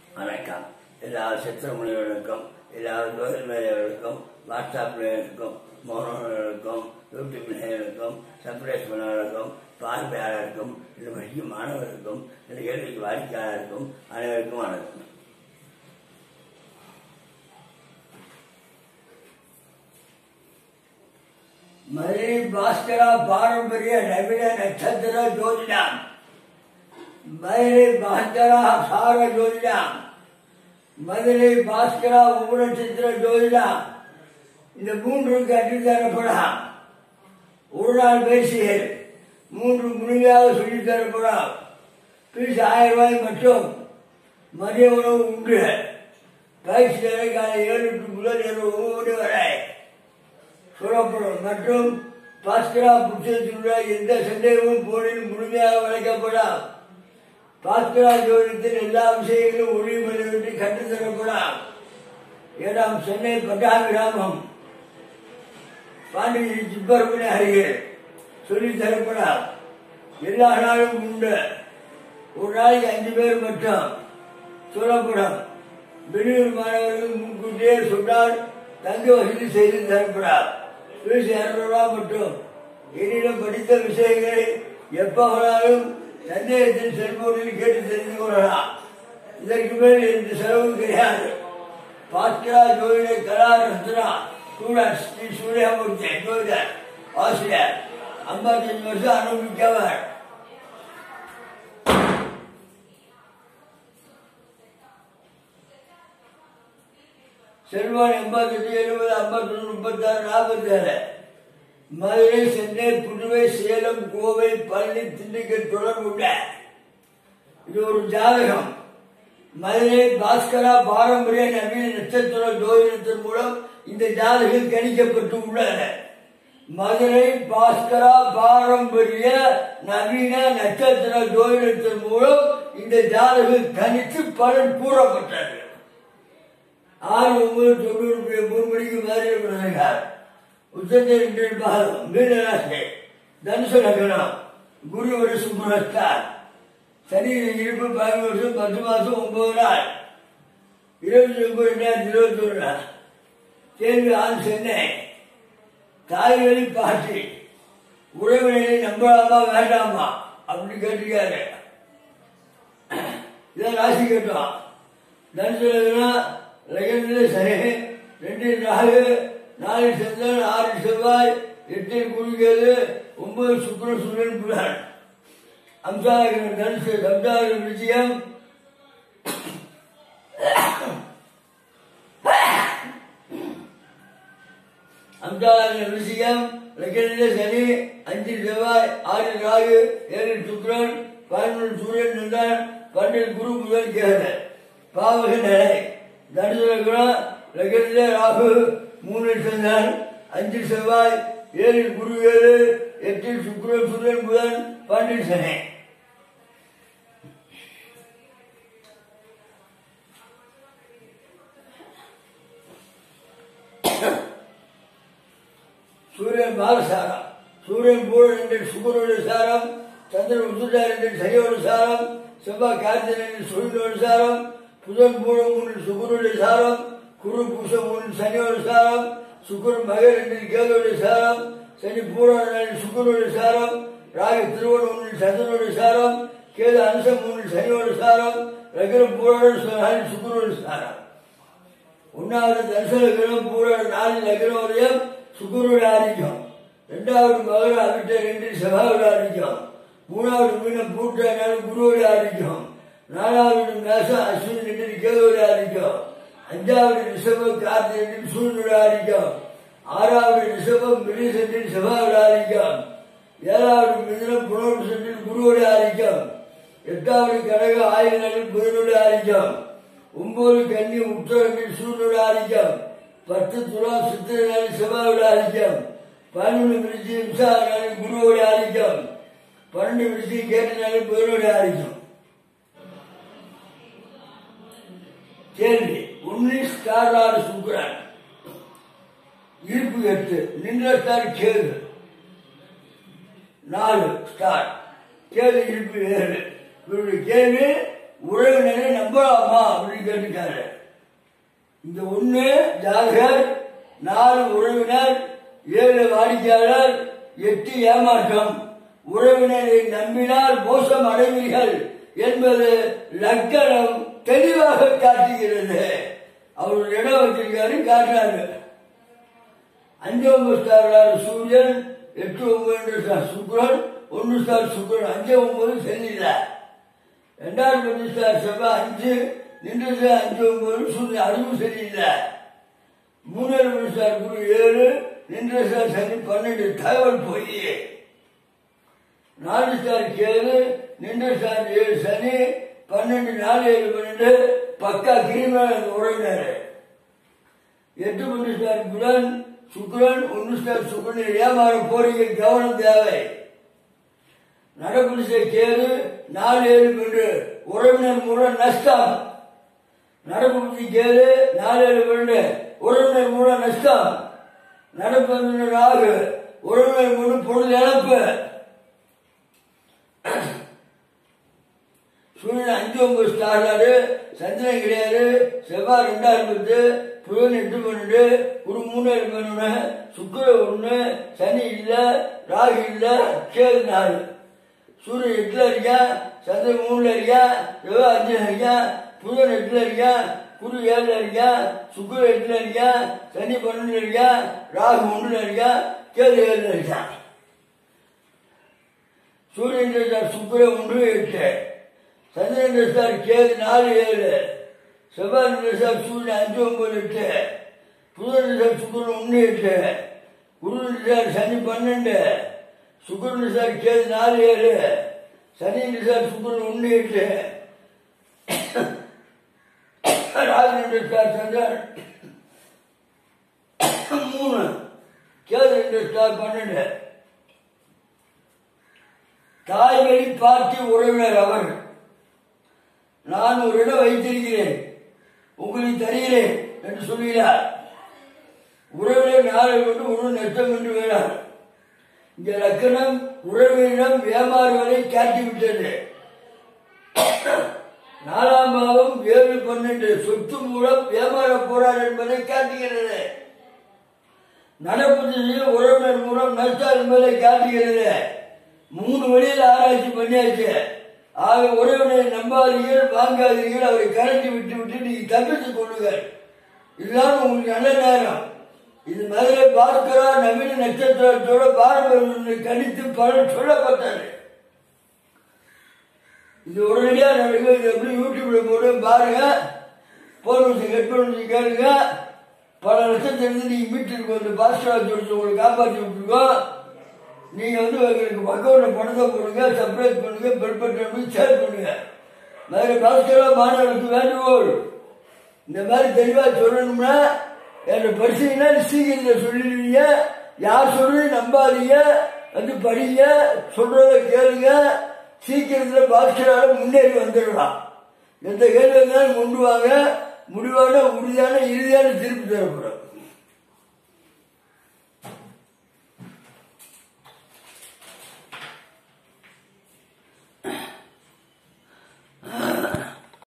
வணக்கம் எல்லா சித்திரமொழிகளுக்கும் எல்லா கோயில் மேலைகளுக்கும் வாட்ஸ்அப் நேயர்களுக்கும் மோனர்களுக்கும் யூடியூப் நேயர்களுக்கும் சப்ரேஸ் பண்ணவர்களுக்கும் பார்வையாளருக்கும் இந்த படிக்கும் மாணவர்களுக்கும் இந்த கேள்விக்கு வாடிக்கையாளருக்கும் அனைவருக்கும் வணக்கம் மதுரை பாஸ்கரா பாரம்பரிய நவீன நட்சத்திர ஜோதிடம் மதுரை பாஸ்கரா சார ஜோதிடம் மதுரை பாஸ்கரா உபநட்சத்திர ஜோதிடம் இந்த மூன்று கற்றுத்தரப்படாம் ஒரு நாள் பேசியல் மூன்று முழுமையாக சொல்லித் தரப்படாம் பீஸ் ஆயிரம் ரூபாய் மட்டும் மதிய உணவு உண்டு பயிற்சி நேர காலை ஏழு டு முதல் இரவு ஒவ்வொரு வரை சொல்லப்படும் மற்றும் பாஸ்கரா புத்தகத்தில் உள்ள எந்த சந்தேகமும் போனில் முழுமையாக வளைக்கப்படாம் பாஸ்கரா ஜோதிடத்தில் எல்லா விஷயங்களும் ஒளிமறைவின்றி கற்றுத்தரப்படாம் ஏழாம் சென்னை பட்டாபி கிராமம் பாண்டிச்சேரி சிப்பரப்பனை அருகே சொல்லித் தரப்படாம் எல்லா நாளும் உண்டு ஒரு நாளைக்கு அஞ்சு பேர் மட்டும் சொல்லப்படும் வெளியூர் மாணவர்கள் முன்கூட்டியே சொன்னால் தங்க வசதி செய்து தரப்படாம் ஃபீஸ் இரநூறுவா மட்டும் என்னிடம் படித்த விஷயங்களை எப்ப வேணாலும் சந்தேகத்தில் செல்போனில் கேட்டு தெரிந்து கொள்ளலாம் இதற்கு மேல் எந்த செலவும் கிடையாது பாஸ்கரா ஜோதிட கலா ரத்னா ஸ்டூடெண்ட் ஸ்ரீ சூரியமூர்த்தி ஜோதிடர் ஆசிரியர் ஐம்பத்தஞ்சு வருஷம் அனுபவிக்கவர் செல்வன் எண்பத்தெட்டு எழுபது ஐம்பத்தொன்று முப்பத்தாறு நாற்பத்தேழு மதுரை சென்னை புதுவை சேலம் கோவை பழனி திண்டுக்கல் தொடர்புள்ள இது ஒரு ஜாதகம் மதுரை பாஸ்கரா பாரம்பரிய நவீன நட்சத்திர ஜோதிடத்தின் மூலம் இந்த ஜாதகம் கணிக்கப்பட்டு உள்ளது மதுரை பாஸ்கரா பாரம்பரிய நவீன நட்சத்திர ஜோதிடத்தின் மூலம் இந்த ஜாதகம் கணித்து பலன் கூறப்பட்டது ஆறு ஒன்பது தொண்ணூறு மூணு மணிக்கு மாதிரி விடுகிறார் உச்சத்தை பாகம் மீனராசி தனுசு லக்னம் குரு ஒரு சுப்ரஸ்டார் சனி இருப்பு பதினஞ்சு வருஷம் பத்து மாசம் ஒன்பது நாள் இருபத்தி ஒன்பது ரெண்டாயிரத்தி இருபத்தி ஒன்று கேள்வி ஆண் சென்னை தாய்வழி பாட்டி உறவினரை நம்பலாமா வேண்டாமா அப்படின்னு கேட்டிருக்காரு இதான் ராசி கேட்டோம் தனுசு லக்னம் லகனில் சனி ரெண்டில் ராகு நாலு சந்திரன் ஆறு செவ்வாய் எட்டில் குறுகேது ஒன்பது சுக்கர சூரியன் புலன் அம்சாகிற தனுசு சப்தாகிற விஷயம் அம்சாகிற விஷயம் லக்கணில சனி அஞ்சு செவ்வாய் ஆறு ராகு ஏழு சுக்கரன் பதினொன்று சூரியன் நின்றான் பன்னில் குரு முதல் கேது பாவக நிலை தனுசுலகுணம் லகனில ராகு மூணு சந்திரன் அஞ்சு செவ்வாய் ஏழு குரு ஏழு எட்டில் சுக்கரன் சூரியன் புதன் பன்னெண்டு சனி சூரியன் பாலசாரம் சூரியன் பூரன் என்ற சுகரோட சாரம் சந்திரன் உசுட்டார் என்ற சனியோட சாரம் செவ்வாய் கார்த்திகன் என்ற சூரியனோட சாரம் புதன் பூரம் ஒன்று சுகருடைய சாரம் குரு பூசம் ஒன்று சனியோட சாரம் சுக்குர் மகர் என்று கேதுடைய சாரம் சனி பூரண சுக்குருடைய சாரம் ராகு திருவன் ஒன்று சந்திரனுடைய சாரம் கேது அம்சம் ஒன்று சனியோட சாரம் ரகரம் பூரண சுக்குருடைய சாரம் ஒன்னாவது தரிசனம் பூரண நாலு லக்னோதயம் சுக்குருடைய ஆதிக்கம் ரெண்டாவது மகர அவிட்ட ரெண்டு செவ்வாயோட ஆதிக்கம் மூணாவது மீனம் பூட்ட குருவோட ஆதிக்கம் நாலாவது மேசம் அஸ்வினி ரெண்டு கேதுவோட ஆதிக்கம் அஞ்சாவது ரிஷபம் கார்த்திகன் சூரியனோட ஆதிக்கம் ஆறாவது ரிஷபம் மிருகசென்றின் செவ்வாயோட ஆதிக்கம் ஏழாவது மிதனம் புனர்வு சென்றின் குருவோட ஆதிக்கம் எட்டாவது கடகம் ஆயுதனில் புதனோட ஆதிக்கம் ஒன்பது கன்னி உத்தரவில் சூரியனோட ஆதிக்கம் பத்து துலாம் சித்திரநாளில் செவ்வாயோட ஆதிக்கம் பன்னெண்டு விருச்சி விசாரநாளில் குருவோட ஆதிக்கம் பன்னெண்டு விருச்சி கேட்ட நாளில் புதனோட ஆதிக்கம் கேள்வி ஒன்னு ஸ்டார் ஆறு சுக்கரன் இருப்பு எட்டு நின்ற ஸ்டார் கேது நாலு ஸ்டார் கேது இருப்பு ஏழு இவருடைய கேள்வி உறவினரை நம்பலாமா அப்படின்னு கேட்டுட்டாரு இந்த ஒண்ணு ஜாதகர் நாலு உறவினர் ஏழு வாடிக்கையாளர் எட்டு ஏமாற்றம் உறவினரை நம்பினால் மோசம் அடைவீர்கள் என்பது லக்கணம் தெளிவாக காட்டுகிறது அவர் ஒரு இடம் வச்சிருக்காரு காட்டுறாரு அஞ்சு ஒன்பது ஸ்டார் சூரியன் எட்டு ஒன்பது ஸ்டார் சுக்ரன் ஒன்று ஸ்டார் சுக்ரன் அஞ்சு ஒன்பது சரியில்லை ரெண்டாயிரத்தி பத்து ஸ்டார் செவ்வாய் அஞ்சு நின்று ஸ்டார் அஞ்சு ஒன்பது சூரியன் அதுவும் சரியில்லை மூணாயிரம் மணி ஸ்டார் குரு ஏழு நின்ற ஸ்டார் சனி பன்னெண்டு தகவல் போய் நாலு ஸ்டார் கேது நின்ற ஸ்டார் ஏழு சனி பன்னெண்டு நாலு ஏழு பன்னெண்டு பக்கா கிரிமினல் உறவினர் எட்டு மணி ஸ்டார் புதன் சுக்ரன் ஒன்று ஸ்டார் சுக்ரன் ஏமாற போறீங்க கவனம் தேவை நடப்புடிசை கேது நாலு ஏழு பன்னெண்டு உறவினர் மூலம் நஷ்டம் நடப்பு கேது நாலு ஏழு பன்னெண்டு உறவினர் மூலம் நஷ்டம் நடப்பு ராகு உறவினர் மூலம் பொருள் இழப்பு சூரியன் அஞ்சு ஒன்பது ஸ்டார்லாரு சந்திரன் கிடையாது செவ்வாய் ரெண்டாயிரம் பத்து புதன் எட்டு பன்னெண்டு குரு மூணு பன்னெண்டு சுக்கர ஒன்று சனி இல்லை ராகு இல்லை கேது நாலு சூரியன் எட்டுல இருக்கான் சந்திரன் மூணுல இருக்கான் செவ்வாய் அஞ்சுல இருக்கான் புதன் எட்டுல இருக்கான் குரு ஏழுல இருக்கான் சுக்கர எட்டுல இருக்கான் சனி பன்னெண்டுல இருக்கான் ராகு ஒண்ணுல இருக்கான் கேது ஏழுல இருக்கான் சூரியன் சார் சுக்கர ஒன்று எட்டு சந்திரன் சார் கேது நாலு ஏழு செவ்வாய் சார் சூரியன் அஞ்சு ஒன்பது எட்டு புதன் சார் சுக்கரன் ஒன்று எட்டு குரு சார் சனி பன்னெண்டு சுக்கரன் சார் கேது நாலு ஏழு சனி சார் சுக்கரன் ஒன்று எட்டு ராஜேந்திர சார் சந்திரன் மூணு கேது ரெண்டு ஸ்டார் பன்னெண்டு தாய்வழி பார்ட்டி உறவினர் அவர் நான் ஒரு இடம் வைத்திருக்கிறேன் உங்களுக்கு தருகிறேன் என்று சொல்கிறார் உறவினர் நாளை கொண்டு ஒரு நஷ்டம் என்று வேணார் இந்த லக்கணம் உறவினரிடம் ஏமாறுவதை காட்டிவிட்டது நாலாம் பாவம் ஏழு பன்னெண்டு சொத்து மூலம் ஏமாற போறார் என்பதை காட்டுகிறது நடப்பு திசையில் உறவினர் மூலம் நஷ்டம் என்பதை காட்டுகிறது மூணு வழியில் ஆராய்ச்சி பண்ணியாச்சு ஆக உறவினரை நம்பாதீர்கள் வாங்காதீர்கள் அவரை கரண்டி விட்டு விட்டு நீங்க தப்பித்துக் கொள்ளுங்கள் இதுதான் உங்களுக்கு நல்ல நேரம் இது மதுரை பார்க்கிறா நவீன நட்சத்திரத்தோட பாரம்பரியம் கணித்து பலன் சொல்லப்பட்டது இது உடனடியாக நடக்கும் இது எப்படி யூடியூப்ல போட்டு பாருங்க போன் கட் பண்ணி கேளுங்க பல லட்சத்திலிருந்து நீங்க மீட்டிருக்கு வந்து பாஸ்டர் சொல்லி உங்களை காப்பாற்றி விட்டுருக்கோம் நீங்க வந்து எங்களுக்கு அக்கௌண்ட்ல பணத்தை போடுங்க சர்ப்ரைஸ் பண்ணுங்க பெல் பட்டன் ஷேர் பண்ணுங்க மதுரை பாஸ்கரா மாணவர்களுக்கு வேண்டுகோள் இந்த மாதிரி தெளிவா சொல்லணும்னா என்ற பரிசீலனை சீக்கிரத்தில் சொல்லிடுவீங்க யார் சொல்லி நம்பாதீங்க வந்து படிங்க சொல்றத கேளுங்க சீக்கிரத்தில் பாஸ்கரால முன்னேறி வந்துடலாம் எந்த கேள்வி இருந்தாலும் கொண்டு வாங்க முடிவான உறுதியான இறுதியான திருப்பி தரப்படும்